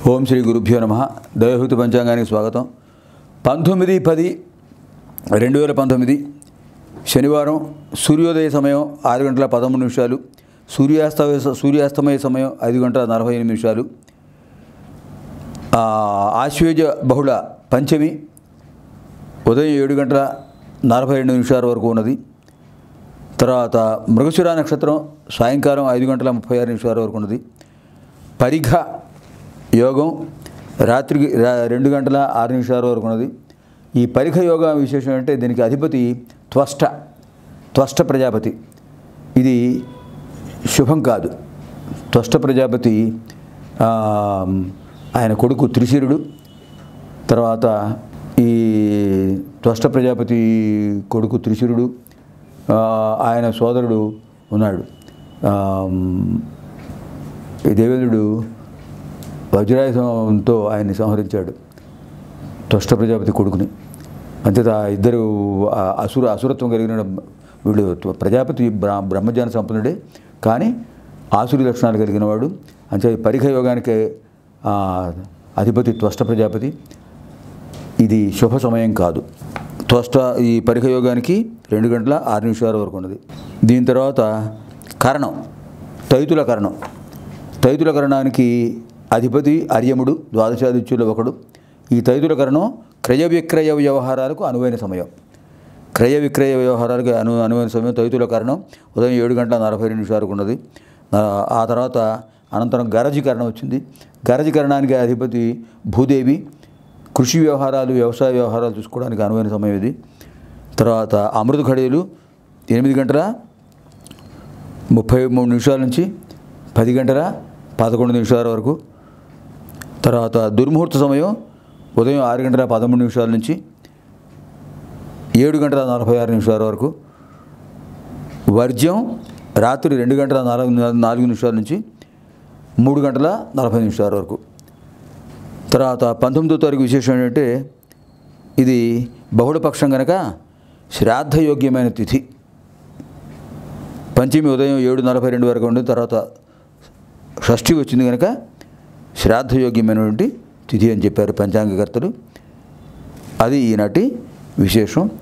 ఓం శ్రీ గురుభ్యో నమ దైవభూతి పంచాంగానికి స్వాగతం పంతొమ్మిది పది రెండు వేల పంతొమ్మిది శనివారం సూర్యోదయ సమయం ఆరు గంటల పదమూడు నిమిషాలు సూర్యాస్తమయ సూర్యాస్తమయ సమయం ఐదు గంటల నలభై ఎనిమిది నిమిషాలు ఆ, ఆశ్వేజ బహుళ పంచమి ఉదయం ఏడు గంటల నలభై రెండు నిమిషాల వరకు ఉన్నది తర్వాత మృగశిర నక్షత్రం సాయంకాలం ఐదు గంటల ముప్పై ఆరు నిమిషాల వరకు ఉన్నది పరిఘ యోగం రాత్రికి రా- రెండు గంటల ఆరు నిమిషాల వరకు ఉన్నది ఈ పరిఘ యోగ విశేషం అంటే దీనికి అధిపతి త్వష్ట త్వష్ట ప్రజాపతి ఇది శుభం కాదు త్వష్ట ప్రజాపతి ఆ, ఆయన కొడుకు త్రిశిరుడు తర్వాత ఈ త్వష్ట ప్రజాపతి కొడుకు త్రిశిరుడు ఆ, ఆయన సోదరుడు ఉన్నాడు ఆ, ఈ దేవేంద్రుడు వజ్రాయుధంతో ఆయన్ని సంహరించాడు త్వష్ట ప్రజాపతి కొడుకుని అంతేత ఆ ఇద్దరు ఆ అసుర అసురత్వం కలిగిన వీళ్ళు త్వ- ప్రజాపతి బ్ర బ్రహ్మజ్ఞాన సంపన్నుడే కానీ ఆసురి లక్షణాలు కలిగిన వాడు అంతే పరిఘ యోగానికి ఆ, అధిపతి త్వష్ట ప్రజాపతి ఇది శుభ సమయం కాదు త్వష్ట ఈ పరిఘ యోగానికి రెండు గంటల ఆరు నిమిషాల వరకు ఉన్నది దీని తర్వాత కరణం తైతుల కరణం తైతుల కరణానికి అధిపతి అర్యముడు ద్వాదశాదిత్యుల్లో ఒకడు ఈ తైతుల కరణం క్రయ విక్రయ వ్యవహారాలకు అనువైన సమయం క్రయ విక్రయ వ్యవహారాలకు అను అనువైన సమయం తైతుల కరణం ఉదయం ఏడు గంటల నలభై రెండు నిమిషాలకు ఉన్నది ఆ, ఆ తర్వాత అనంతరం గరజీకరణం వచ్చింది గరజీకరణానికి అధిపతి భూదేవి కృషి వ్యవహారాలు వ్యవసాయ వ్యవహారాలు చూసుకోవడానికి అనువైన సమయం ఇది తర్వాత అమృత ఘడియలు ఎనిమిది గంటల ముప్పై మూడు నిమిషాల నుంచి పది గంటల పదకొండు నిమిషాల వరకు తర్వాత దుర్ముహూర్త సమయం ఉదయం ఆరు గంటల పదమూడు నిమిషాల నుంచి ఏడు గంటల నలభై ఆరు నిమిషాల వరకు వర్జ్యం రాత్రి రెండు గంటల నాలుగు నాలుగు నిమిషాల నుంచి మూడు గంటల నలభై నిమిషాల వరకు తర్వాత పంతొమ్మిదో తారీఖు విశేషం ఏంటంటే ఇది బహుళపక్షం కనుక శ్రాద్ధయోగ్యమైన తిథి పంచమి ఉదయం ఏడు నలభై రెండు వరకు ఉండి తర్వాత షష్ఠి వచ్చింది కనుక శ్రాద్ధయోగ్యమైనటువంటి తిథి అని చెప్పారు పంచాంగకర్తలు అది ఈనాటి విశేషం